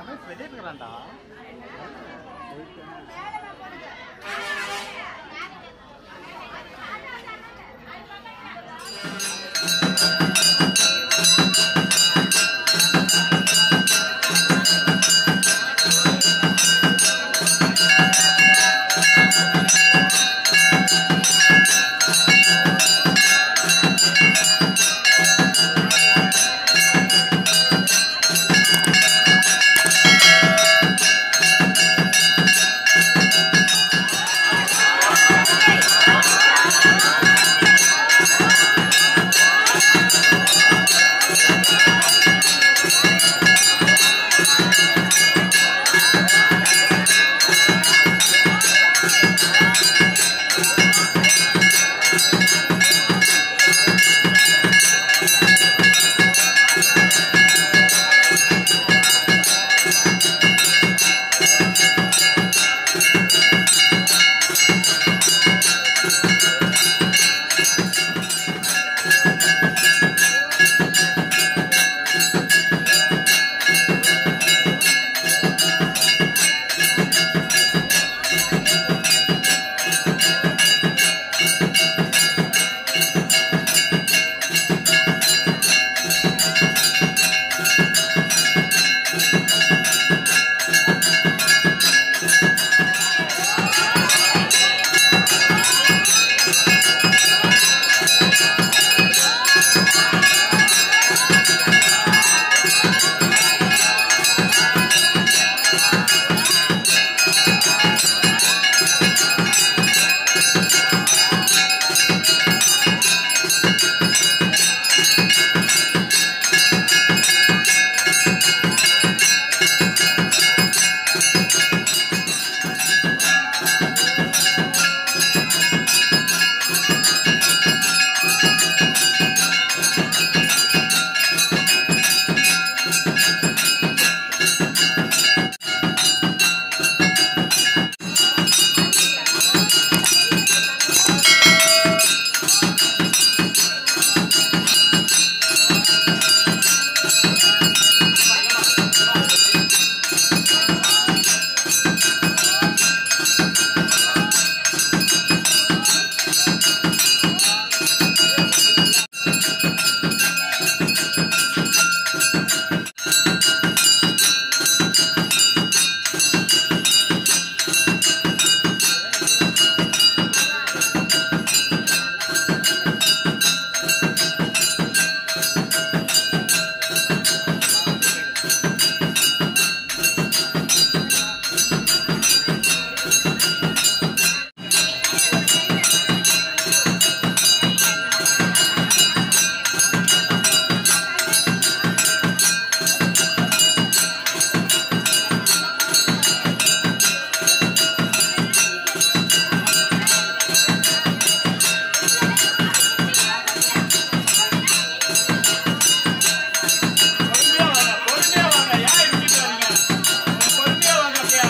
ரமேஷ் வெளியே இருக்கிறான்டா பொறுமையா வாங்க பொறுமையா வாங்க ஏன் இப்படி வரீங்க பொறுமையா வாங்க அப்படியே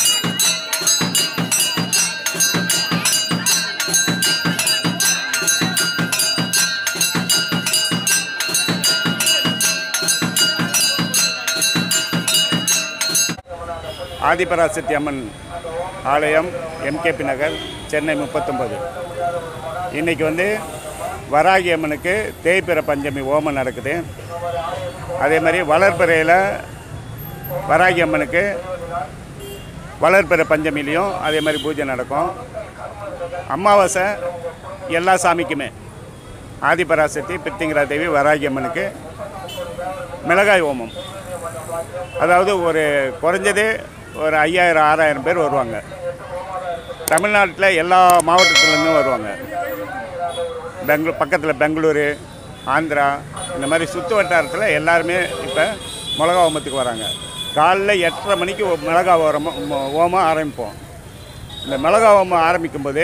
ஆதிபராசக்தி அம்மன் ஆலயம் எம்கேபி நகர் சென்னை முப்பத்தொம்பது இன்றைக்கி வந்து வராகி அம்மனுக்கு தேய்பிற பஞ்சமி ஓமம் நடக்குது அதே மாதிரி வளர்பிறையில் வராகி அம்மனுக்கு வளர்பிறை பஞ்சமிலையும் அதே மாதிரி பூஜை நடக்கும் அமாவாசை எல்லா சாமிக்குமே ஆதிபராசக்தி பித்திங்கரா தேவி வராகி அம்மனுக்கு மிளகாய் ஓமம் அதாவது ஒரு குறைஞ்சது ஒரு ஐயாயிரம் ஆறாயிரம் பேர் வருவாங்க தமிழ்நாட்டில் எல்லா மாவட்டத்துலேருந்தும் வருவாங்க பெங்களூர் பக்கத்தில் பெங்களூரு ஆந்திரா இந்த மாதிரி சுற்று வட்டாரத்தில் எல்லாருமே இப்போ மிளகா ஓமத்துக்கு வராங்க காலைல எட்டரை மணிக்கு ஒ- மிளகா ஓரம ம- ஓமம் ஆரம்பிப்போம் இந்த மிளகா ஓமம் ஆரம்பிக்கும்போது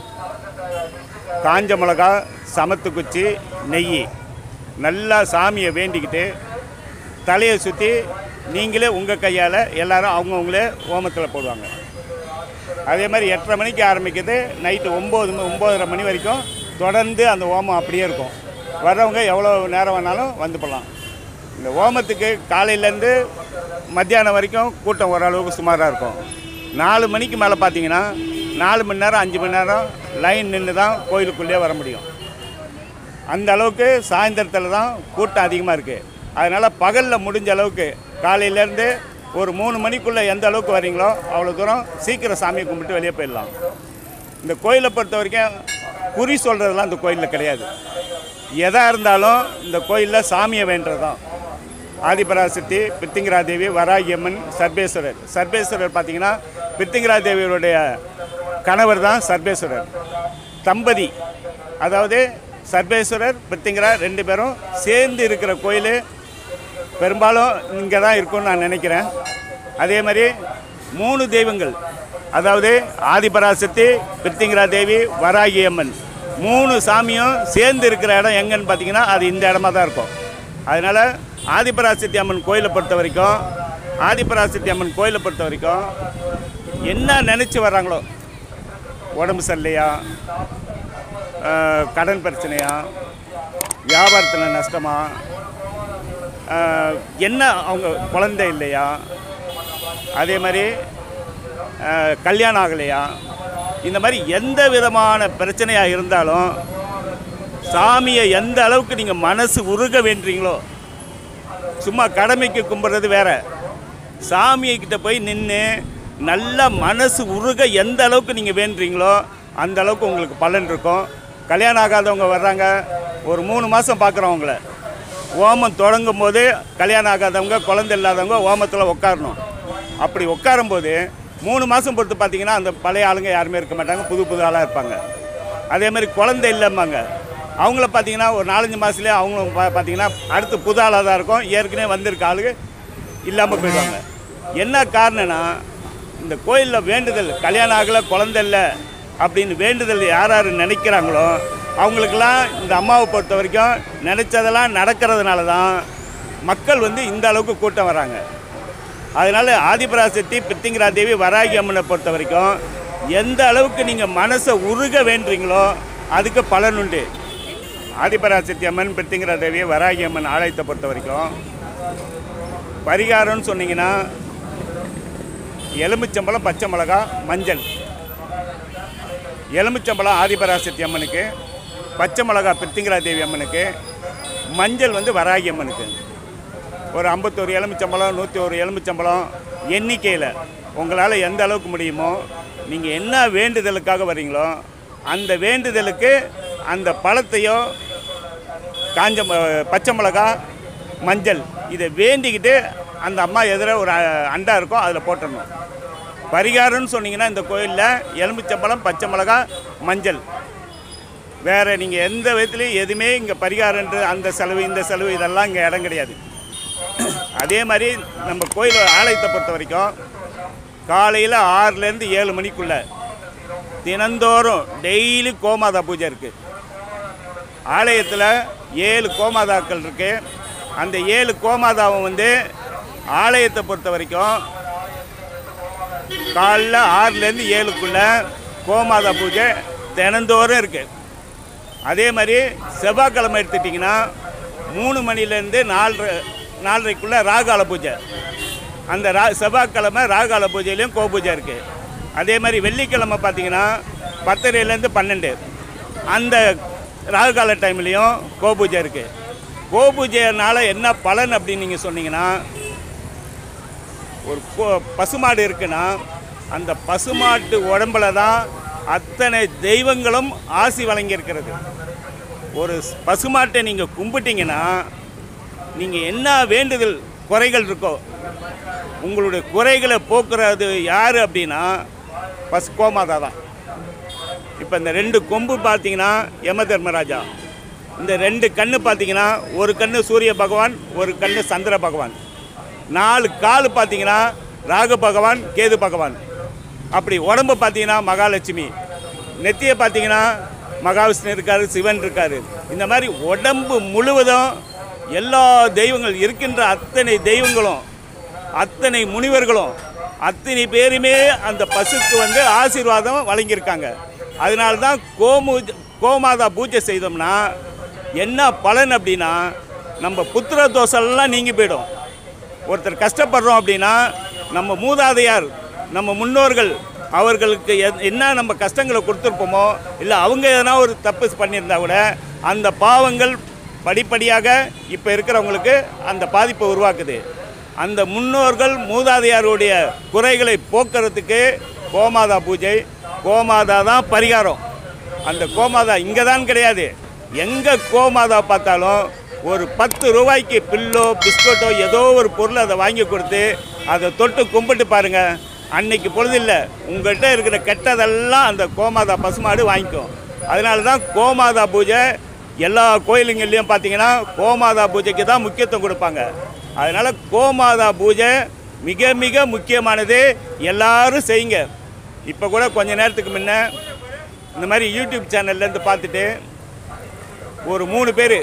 காஞ்ச மிளகா சமத்து குச்சி நெய் நல்லா சாமியை வேண்டிக்கிட்டு தலையை சுற்றி நீங்களே உங்கள் கையால் எல்லாரும் அவங்கவுங்களே ஓமத்தில் போடுவாங்க அதே மாதிரி எட்டரை மணிக்கு ஆரம்பிக்குது நைட்டு ஒம்பது ம- ஒம்போதரை மணி வரைக்கும் தொடர்ந்து அந்த ஓமம் அப்படியே இருக்கும் வர்றவங்க எவ்வளோ நேரம் வேணாலும் வந்து போகலாம் இந்த ஓமத்துக்கு காலையிலேருந்து மத்தியானம் வரைக்கும் கூட்டம் ஓரளவுக்கு சுமாராக இருக்கும் நாலு மணிக்கு மேலே பார்த்தீங்கன்னா நாலு மணி நேரம் அஞ்சு மணி நேரம் லைன் நின்று தான் கோயிலுக்குள்ளேயே வர முடியும் அந்த அளவுக்கு சாயந்தரத்தில் தான் கூட்டம் அதிகமாக இருக்குது அதனால் பகலில் முடிஞ்ச அளவுக்கு காலையிலேருந்து ஒரு மூணு மணிக்குள்ளே எந்த அளவுக்கு வரீங்களோ அவ்வளோ தூரம் சீக்கிரம் சாமியை கும்பிட்டு வெளியே போயிடலாம் இந்த கோயிலை பொறுத்த வரைக்கும் குறி சொல்கிறதுலாம் இந்த கோயிலில் கிடையாது எதாக இருந்தாலும் இந்த கோயிலில் சாமியை வேண்டது தான் ஆதிபராசக்தி பித்திங்கரா தேவி வராகியம்மன் சர்பேஸ்வரர் சர்பேஸ்வரர் பார்த்தீங்கன்னா பித்திங்கரா தேவியருடைய கணவர் தான் சர்பேஸ்வரர் தம்பதி அதாவது சர்பேஸ்வரர் பித்திங்கரா ரெண்டு பேரும் சேர்ந்து இருக்கிற கோயில் பெரும்பாலும் இங்கே தான் இருக்கும்னு நான் நினைக்கிறேன் அதே மாதிரி மூணு தெய்வங்கள் அதாவது ஆதிபராசக்தி பித்திங்கரா தேவி வராகி அம்மன் மூணு சாமியும் சேர்ந்து இருக்கிற இடம் எங்கன்னு பார்த்தீங்கன்னா அது இந்த இடமா தான் இருக்கும் அதனால் ஆதிபராசக்தி அம்மன் கோயிலை பொறுத்த வரைக்கும் ஆதிபராசக்தி அம்மன் கோயிலை பொறுத்த வரைக்கும் என்ன நினச்சி வர்றாங்களோ உடம்பு சரியில்லையா ஆஹ், கடன் பிரச்சனையா வியாபாரத்தில் நஷ்டமா ஆஹ், என்ன அவங்க குழந்தை இல்லையா அதே மாதிரி ஆஹ், கல்யாணம் ஆகலையா இந்த மாதிரி எந்த விதமான பிரச்சனையாக இருந்தாலும் சாமியை எந்த அளவுக்கு நீங்கள் மனசு உருக வேண்டுறீங்களோ சும்மா கடமைக்கு கும்பிட்றது வேற சாமியை கிட்ட போய் நின்று நல்ல மனசு உருக எந்த அளவுக்கு நீங்கள் வேண்டுறீங்களோ அந்த அளவுக்கு உங்களுக்கு பலன் இருக்கும் கல்யாணம் ஆகாதவங்க வர்றாங்க ஒரு மூணு மாதம் பார்க்குறவங்கள ஓமம் தொடங்கும் போது கல்யாணம் ஆகாதவங்க குழந்தை இல்லாதவங்க ஓமத்தில் உட்காரணும் அப்படி உட்காரும்போது மூணு மாதம் பொறுத்து பார்த்தீங்கன்னா அந்த பழைய ஆளுங்க யாருமே இருக்க மாட்டாங்க புது புது ஆளாக இருப்பாங்க அதே மாதிரி குழந்தை இல்லைம்பாங்க அவங்கள பார்த்தீங்கன்னா ஒரு நாலஞ்சு மாதத்துலேயே அவங்களும் பா பார்த்தீங்கன்னா அடுத்து புது ஆளாக தான் இருக்கும் ஏற்கனவே வந்திருக்க ஆளுங்க இல்லாமல் போயிடுவாங்க என்ன காரணம்னா இந்த கோயிலில் வேண்டுதல் கல்யாணம் ஆகலை குழந்தை இல்லை அப்படின்னு வேண்டுதல் யார் யார் நினைக்கிறாங்களோ அவங்களுக்கெல்லாம் இந்த அம்மாவை பொறுத்த வரைக்கும் நினச்சதெல்லாம் நடக்கிறதுனால தான் மக்கள் வந்து இந்த அளவுக்கு கூட்டம் வராங்க அதனால் ஆதிபராசக்தி பித்திங்கரா தேவி வராகி அம்மனை பொறுத்த வரைக்கும் எந்த அளவுக்கு நீங்கள் மனசை உருக வேண்டுறீங்களோ அதுக்கு பலன் உண்டு ஆதிபராசக்தி அம்மன் பித்திங்கரா தேவி வராகி அம்மன் ஆலயத்தை பொறுத்த வரைக்கும் பரிகாரம்னு சொன்னீங்கன்னா எலுமிச்சம்பழம் பச்சை மிளகா மஞ்சள் எலுமிச்சம்பழம் ஆதிபராசக்தி அம்மனுக்கு பச்சை மிளகா பித்திங்கரா தேவி அம்மனுக்கு மஞ்சள் வந்து வராகி அம்மனுக்கு ஒரு ஐம்பத்தோரு எலுமிச்சம்பழம் நூற்றி ஒரு எலுமிச்சம்பழம் எண்ணிக்கையில் உங்களால் எந்த அளவுக்கு முடியுமோ நீங்கள் என்ன வேண்டுதலுக்காக வர்றீங்களோ அந்த வேண்டுதலுக்கு அந்த பழத்தையோ காஞ்ச ம- பச்சை மிளகா மஞ்சள் இதை வேண்டிக்கிட்டு அந்த அம்மா எதிர ஒரு அ- அண்டா இருக்கும் அதில் போட்டுடணும் பரிகாரம்னு சொன்னீங்கன்னா இந்த கோயிலில் எலுமிச்சம்பழம் பச்சை மிளகா மஞ்சள் வேறு நீங்கள் எந்த விதத்துலையும் எதுவுமே இங்கே பரிகாரன்ற அந்த செலவு இந்த செலவு இதெல்லாம் இங்கே இடம் கிடையாது அதே மாதிரி நம்ம கோயில் ஆலயத்தை பொறுத்த வரைக்கும் காலையில் ஆறுலேருந்து ஏழு மணிக்குள்ளே தினந்தோறும் டெய்லி கோமாதா பூஜை இருக்குது ஆலயத்தில் ஏழு கோமாதாக்கள் இருக்குது அந்த ஏழு கோமாதாவும் வந்து ஆலயத்தை பொறுத்த வரைக்கும் காலைல ஆறுலேருந்து ஏழுக்குள்ளே கோமாதா பூஜை தினந்தோறும் இருக்குது அதே மாதிரி செவ்வாய்க்கிழமை எடுத்துட்டிங்கன்னா மூணு மணிலேருந்து நாலரை நாலரைக்குள்ளே ராகால பூஜை அந்த ரா செவ்வாய்க்கிழமை ராகால பூஜையிலையும் கோ பூஜை இருக்குது அதே மாதிரி வெள்ளிக்கிழமை பார்த்தீங்கன்னா பத்தரைலேருந்து பன்னெண்டு அந்த ராகுகால டைம்லேயும் கோ பூஜை இருக்குது கோ பூஜைனால என்ன பலன் அப்படின்னு நீங்கள் சொன்னீங்கன்னா ஒரு கோ- பசுமாடு இருக்குன்னா அந்த பசுமாட்டு உடம்புல தான் அத்தனை தெய்வங்களும் ஆசி வழங்கியிருக்கிறது ஒரு ஸ்- பசுமாட்டை நீங்கள் கும்பிட்டீங்கன்னா நீங்கள் என்ன வேண்டுதல் குறைகள் இருக்கோ உங்களுடைய குறைகளை போக்குறது யார் அப்படின்னா பசு கோமாதா தான் இப்போ இந்த ரெண்டு கொம்பு பார்த்தீங்கன்னா யம தர்மராஜா இந்த ரெண்டு கண்ணு பார்த்தீங்கன்னா ஒரு கண்ணு சூரிய பகவான் ஒரு கண்ணு சந்திர பகவான் நாலு கால் பார்த்தீங்கன்னா ராகு பகவான் கேது பகவான் அப்படி உடம்பு பார்த்தீங்கன்னா மகாலட்சுமி நெத்தியை பார்த்தீங்கன்னா மகாவிஷ்ணு இருக்காரு சிவன் இருக்காரு இந்த மாதிரி உடம்பு முழுவதும் எல்லா தெய்வங்கள் இருக்கின்ற அத்தனை தெய்வங்களும் அத்தனை முனிவர்களும் அத்தனை பேருமே அந்த பசுக்கு வந்து ஆசீர்வாதம் வழங்கியிருக்காங்க அதனால தான் கோமு கோமாதா பூஜை செய்தோம்னா என்ன பலன் அப்படின்னா நம்ம புத்திர தோசெல்லாம் நீங்கி போயிடும் ஒருத்தர் கஷ்டப்படுறோம் அப்படின்னா நம்ம மூதாதையார் நம்ம முன்னோர்கள் அவர்களுக்கு எ- என்ன நம்ம கஷ்டங்களை கொடுத்துருப்போமோ இல்லை அவங்க எதனா ஒரு தப்பு பண்ணியிருந்தா கூட அந்த பாவங்கள் படிப்படியாக இப்போ இருக்கிறவங்களுக்கு அந்த பாதிப்பை உருவாக்குது அந்த முன்னோர்கள் மூதாதையாருடைய குறைகளை போக்குறதுக்கு கோமாதா பூஜை கோமாதா தான் பரிகாரம் அந்த கோமாதா இங்கே தான் கிடையாது எங்கே கோமாதா பார்த்தாலும் ஒரு பத்து ரூபாய்க்கு பில்லோ பிஸ்கட்டோ ஏதோ ஒரு பொருள் அதை வாங்கி கொடுத்து அதை தொட்டு கும்பிட்டு பாருங்க அன்னைக்கு பொழுதில்லை உங்கள்கிட்ட இருக்கிற கெட்டதெல்லாம் அந்த கோமாதா பசுமாடு வாங்கிக்கும் அதனால தான் கோமாதா பூஜை எல்லா கோயிலுங்கள்லையும் பார்த்தீங்கன்னா கோமாதா பூஜைக்கு தான் முக்கியத்துவம் கொடுப்பாங்க அதனால் கோமாதா பூஜை மிக மிக முக்கியமானது எல்லாரும் செய்யுங்க இப்போ கூட கொஞ்ச நேரத்துக்கு முன்ன இந்த மாதிரி யூடியூப் சேனல்லேருந்து பார்த்துட்டு ஒரு மூணு பேர்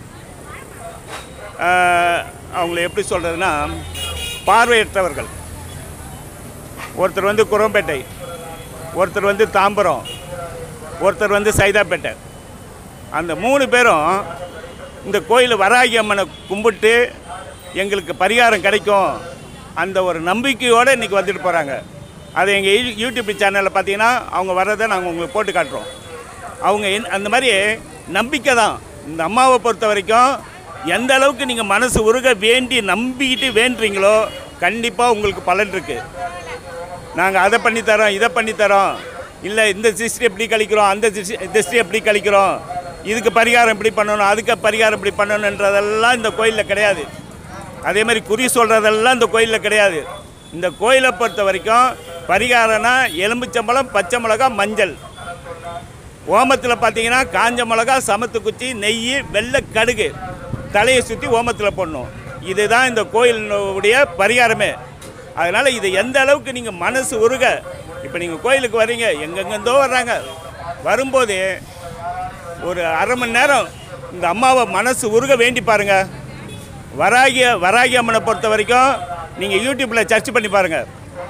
அவங்கள எப்படி சொல்கிறதுனா பார்வையற்றவர்கள் ஒருத்தர் வந்து குரம்பேட்டை ஒருத்தர் வந்து தாம்பரம் ஒருத்தர் வந்து சைதாப்பேட்டை அந்த மூணு பேரும் இந்த கோயில் வராகி அம்மனை கும்பிட்டு எங்களுக்கு பரிகாரம் கிடைக்கும் அந்த ஒரு நம்பிக்கையோடு இன்றைக்கி வந்துட்டு போகிறாங்க அது எங்கள் யூடியூப் சேனலில் பார்த்தீங்கன்னா அவங்க வர்றதை நாங்கள் உங்களுக்கு போட்டு காட்டுறோம் அவங்க என் அந்த மாதிரி நம்பிக்கை தான் இந்த அம்மாவை பொறுத்த வரைக்கும் எந்த அளவுக்கு நீங்கள் மனசு உருக வேண்டி நம்பிக்கிட்டு வேண்டுறீங்களோ கண்டிப்பாக உங்களுக்கு பலன் இருக்குது நாங்கள் அதை பண்ணி தரோம் இதை பண்ணி தரோம் இல்லை இந்த சிஸ்டி எப்படி கழிக்கிறோம் அந்த திஷ்டி எப்படி கழிக்கிறோம் இதுக்கு பரிகாரம் இப்படி பண்ணணும் அதுக்கு பரிகாரம் இப்படி பண்ணணுன்றதெல்லாம் இந்த கோயிலில் கிடையாது அதே மாதிரி குறி சொல்கிறதெல்லாம் இந்த கோயிலில் கிடையாது இந்த கோயிலை பொறுத்த வரைக்கும் பரிகாரம்னா எலும்புச்சம்பழம் பச்சை மிளகா மஞ்சள் ஓமத்தில் பார்த்தீங்கன்னா காஞ்ச மிளகா சமத்து குச்சி நெய் வெள்ளை கடுகு தலையை சுற்றி ஓமத்தில் போடணும் இதுதான் இந்த கோயிலுடைய பரிகாரமே அதனால் இது எந்த அளவுக்கு நீங்கள் மனசு உருக இப்போ நீங்கள் கோயிலுக்கு வர்றீங்க எங்கெங்கேருந்தோ வர்றாங்க வரும்போது ஒரு அரை மணி நேரம் இந்த அம்மாவை மனசு உருக வேண்டி பாருங்க வராகிய வராகி அம்மனை பொறுத்த வரைக்கும் நீங்கள் யூடியூப்பில் சர்ச் பண்ணி பாருங்கள்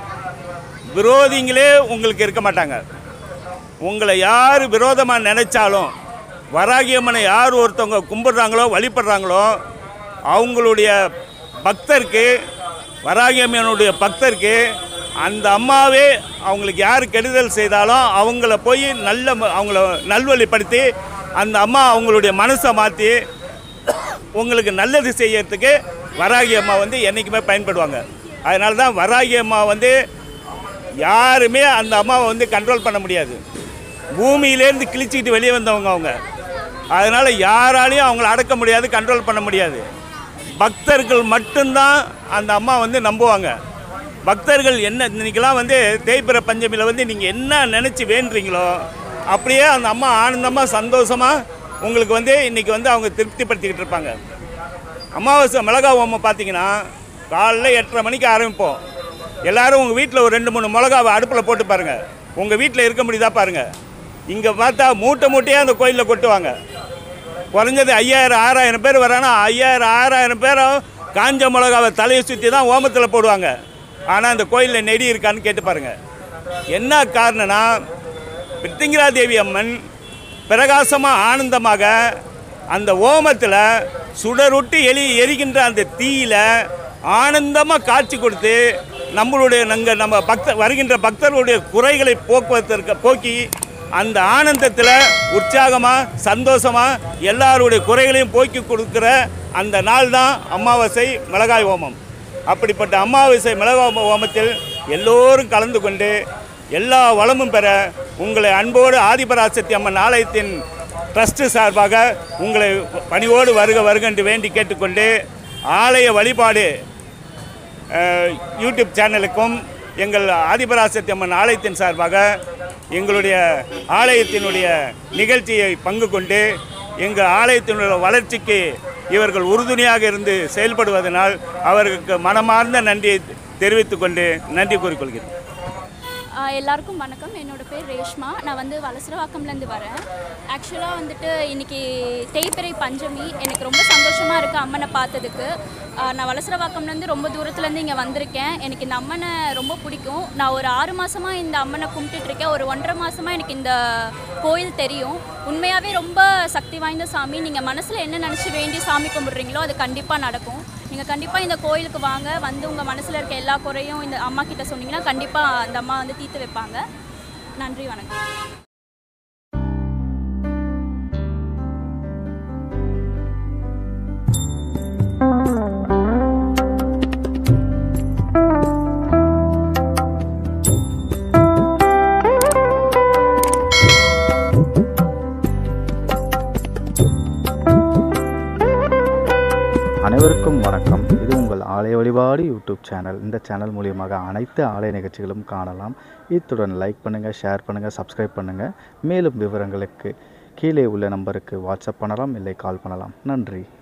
விரோதிங்களே உங்களுக்கு இருக்க மாட்டாங்க உங்களை யார் விரோதமாக நினைச்சாலும் வராகி அம்மனை யார் ஒருத்தவங்க கும்பிட்றாங்களோ வழிபடுறாங்களோ அவங்களுடைய பக்தருக்கு வராகி அம்மனுடைய பக்தருக்கு அந்த அம்மாவே அவங்களுக்கு யார் கெடுதல் செய்தாலும் அவங்கள போய் நல்ல ம- அவங்கள நல்வழிப்படுத்தி அந்த அம்மா அவங்களுடைய மனசை மாற்றி உங்களுக்கு நல்லது செய்யறதுக்கு வராகி அம்மா வந்து என்றைக்குமே பயன்படுவாங்க அதனால தான் வராகி அம்மா வந்து யாருமே அந்த அம்மாவை வந்து கண்ட்ரோல் பண்ண முடியாது பூமியிலேருந்து கிழிச்சிக்கிட்டு வெளியே வந்தவங்க அவங்க அதனால் யாராலையும் அவங்கள அடக்க முடியாது கண்ட்ரோல் பண்ண முடியாது பக்தர்கள் மட்டும்தான் அந்த அம்மா வந்து நம்புவாங்க பக்தர்கள் என்ன இன்னைக்கெல்லாம் வந்து தேய்பிற பஞ்சமியில் வந்து நீங்கள் என்ன நினச்சி வேண்டுறீங்களோ அப்படியே அந்த அம்மா ஆனந்தமாக சந்தோஷமாக உங்களுக்கு வந்து இன்றைக்கி வந்து அவங்க திருப்திப்படுத்திக்கிட்டு இருப்பாங்க அமாவாசை மிளகா ஓமம் பார்த்தீங்கன்னா காலைல எட்டரை மணிக்கு ஆரம்பிப்போம் எல்லாரும் உங்கள் வீட்டில் ஒரு ரெண்டு மூணு மிளகாவை அடுப்பில் போட்டு பாருங்கள் உங்கள் வீட்டில் இருக்க முடியுதா பாருங்கள் இங்கே பார்த்தா மூட்டை மூட்டையாக அந்த கோயிலில் கொட்டுவாங்க குறைஞ்சது ஐயாயிரம் ஆறாயிரம் பேர் வரானா ஐயாயிரம் ஆறாயிரம் பேரும் காஞ்ச மிளகாவை தலையை சுற்றி தான் ஓமத்தில் போடுவாங்க ஆனால் அந்த கோயிலில் நெடி இருக்கான்னு கேட்டு பாருங்கள் என்ன காரணம்னா பிருத்திங்கிரா தேவி அம்மன் பிரகாசமாக ஆனந்தமாக அந்த ஓமத்தில் சுடருட்டு எலி எரிகின்ற அந்த தீயில ஆனந்தமாக காட்சி கொடுத்து நம்மளுடைய நாங்கள் நம்ம பக்த வருகின்ற பக்தர்களுடைய குறைகளை போக்குவதற்கு போக்கி அந்த ஆனந்தத்தில் உற்சாகமாக சந்தோஷமாக எல்லாருடைய குறைகளையும் போக்கி கொடுக்குற அந்த நாள் தான் அமாவாசை மிளகாய் ஓமம் அப்படிப்பட்ட அமாவாசை மிளகாய் ஓமத்தில் எல்லோரும் கலந்து கொண்டு எல்லா வளமும் பெற உங்களை அன்போடு ஆதிபராசக்தி அம்மன் ஆலயத்தின் ட்ரஸ்ட் சார்பாக உங்களை பணிவோடு வருக வருக என்று வேண்டி கேட்டுக்கொண்டு ஆலய வழிபாடு அஹ், யூடியூப் சேனலுக்கும் எங்கள் ஆதிபராசக்தி அம்மன் ஆலயத்தின் சார்பாக எங்களுடைய ஆலயத்தினுடைய நிகழ்ச்சியை பங்கு கொண்டு எங்கள் ஆலயத்தினுடைய வளர்ச்சிக்கு இவர்கள் உறுதுணையாக இருந்து செயல்படுவதனால் அவர்களுக்கு மனமார்ந்த நன்றியை தெரிவித்துக் கொண்டு நன்றி கூறிக்கொள்கிறேன் ஆஹ் எல்லாருக்கும் வணக்கம் என்னோட பேர் ரேஷ்மா நான் வந்து வலசரவாக்கம்லேருந்து வரேன் ஆக்சுவலாக வந்துட்டு இன்னைக்கு தேய்பிறை பஞ்சமி எனக்கு ரொம்ப சந்தோஷமாக இருக்குது அம்மனை பார்த்ததுக்கு ஆஹ் நான் வலசரவாக்கம்லேருந்து ரொம்ப தூரத்துலேருந்து இங்கே வந்திருக்கேன் எனக்கு இந்த அம்மனை ரொம்ப பிடிக்கும் நான் ஒரு ஆறு மாதமாக இந்த அம்மனை கும்பிட்டுட்டு இருக்கேன் ஒரு ஒன்றரை மாதமாக எனக்கு இந்த கோயில் தெரியும் உண்மையாகவே ரொம்ப சக்தி வாய்ந்த சாமி நீங்கள் மனசில் என்ன நினச்சி வேண்டி சாமி கும்பிட்றீங்களோ அது கண்டிப்பாக நடக்கும் நீங்கள் கண்டிப்பாக இந்த கோயிலுக்கு வாங்க வந்து உங்கள் மனசில் இருக்க எல்லா குறையும் இந்த அம்மா கிட்ட சொன்னீங்கன்னா கண்டிப்பாக அந்த அம்மா வந்து தீர்த்து வைப்பாங்க நன்றி வணக்கம் அனைவருக்கும் வணக்கம் இது உங்கள் ஆலய வழிபாடு யூடியூப் சேனல் இந்த சேனல் மூலியமாக அனைத்து ஆலய நிகழ்ச்சிகளும் காணலாம் இத்துடன் லைக் பண்ணுங்கள் ஷேர் பண்ணுங்கள் சப்ஸ்கிரைப் பண்ணுங்கள் மேலும் விவரங்களுக்கு கீழே உள்ள நம்பருக்கு வாட்ஸ்அப் பண்ணலாம் இல்லை கால் பண்ணலாம் நன்றி